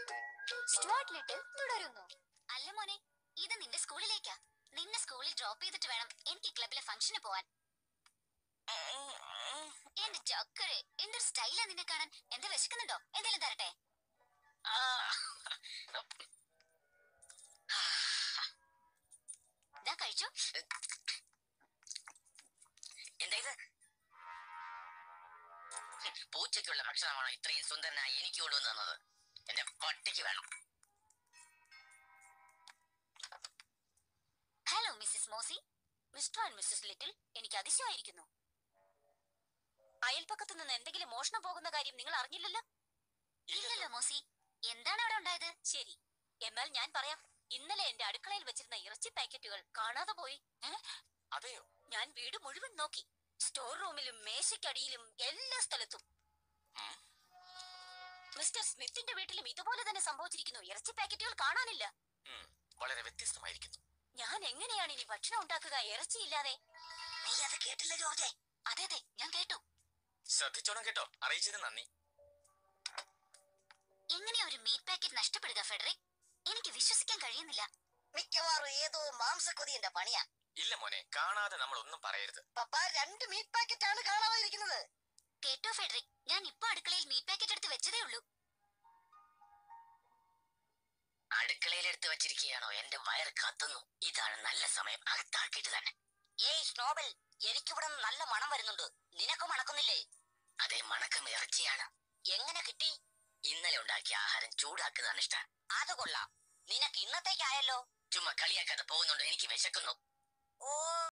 Stuart little തുടരുന്നു അല്ല മോനെ ഇത് നിന്റെ സ്കൂളിലേക്കാ നിന്നെ സ്കൂളിൽ ഡ്രോപ്പ് ചെയ്തിട്ട് വേണം എനിക്ക് ക്ലബിലെ ഫംഗ്ഷന് പോവാൻ എന്റെ ചക്കരെ എന്തൊരു സ്റ്റൈലാ നിന്നെ കാണാൻ എന്താ വിശക്കുന്നുണ്ടോ എന്തെങ്കിലും തരട്ടെ ദാ കഴിച്ചു എന്താ ഇത് പൂച്ചയ്ക്കുള്ള ഭക്ഷണമാണോ ഇത്രയും സുന്ദരനായി എനിക്ക് കൊണ്ടുവന്ന് തന്നത് എന്റെ പട്ടിക്ക് വേണം hello missus Mosey mister and missus Little എനിക്ക് അതിശയമായിരിക്കുന്നു അയൽപ്പക്കത്ത് നിന്ന് എന്തെങ്കിലും മോഷണം പോകുന്ന കാര്യം നിങ്ങൾ അറിഞ്ഞില്ലല്ലോ ഇല്ലല്ലോ മോസി എന്താണ് അവിടെ ഉണ്ടായത് ശരി എന്നാൽ ഞാൻ പറയാം ഇന്നലെ എന്റെ അടുക്കളയിൽ വെച്ചിരുന്ന ഇറച്ചി പാക്കറ്റുകൾ കാണാതെ പോയി അതെയോ ഞാൻ വീട് മുഴുവൻ നോക്കി സ്റ്റോർ റൂമിലും മേശയ്ക്കടിയിലും എല്ലാ സ്ഥലത്തും ഉം. മിസ്റ്റർ സ്മിത്തിന്റെ വീട്ടിലും ഇതുപോലെ തന്നെ സംഭവിച്ചിരിക്കുന്നു ഇറച്ചി പാക്കറ്റുകൾ കാണാനില്ല ഉം, വളരെ വ്യത്യസ്തമായിരിക്കുന്നു ഞാൻ എങ്ങനെയാണ് ഇനി ഭക്ഷണം ഉണ്ടാക്കുക ഇറച്ചിയില്ലാതെ നീ അത് കേട്ടില്ല ജോർജെ അതെ അതെ ഞാൻ കേട്ടു ശ്രദ്ധിച്ചോണം കേട്ടോ അറിയിച്ചതിന് നന്ദി എങ്ങനെയാ ഒരു മീറ്റ് പാക്കറ്റ് നഷ്ടപ്പെടുക ഫെഡറിക് എനിക്ക് വിശ്വസിക്കാൻ കഴിയുന്നില്ല മിക്കവാറും ഏതോ മാംസക്കൊതിയന്റെ പണിയാ ഇല്ല മോനെ കാണാതെ നമ്മൾ ഒന്നും പറയരുത് പപ്പ രണ്ട് മീറ്റ് പാക്കറ്റ് ആണ് കാണാതിരിക്കുന്നത് കേട്ടോ ഫെഡറിക് ഞാൻ ഇപ്പൊ അടുക്കളയിൽ മീറ്റ് പാക്കറ്റ് എടുത്ത് വെച്ചതേ ഉള്ളൂ അടുക്കളയിൽ എടുത്ത് വെച്ചിരിക്കുകയാണോ എന്റെ വയർ കത്തുന്നു ഇതാണ് നല്ല സമയം അകത്താക്കിയിട്ട് തന്നെ ഏയ് സ്നോബൽ എനിക്കിവിടെ നിന്ന് നല്ല മണം വരുന്നുണ്ട് നിനക്ക് മണക്കുന്നില്ലേ അതെ മണക്കം ഇറച്ചിയാണ് എങ്ങനെ കിട്ടി ഇന്നലെ ഉണ്ടാക്കിയ ആഹാരം ചൂടാക്കുന്നതാണ് ഇഷ്ടം അത് കൊള്ളാം നിനക്ക് ഇന്നത്തേക്കായല്ലോ ചുമ്മാ കളിയാക്കാതെ പോകുന്നുണ്ട് എനിക്ക് വിശക്കുന്നു ഓ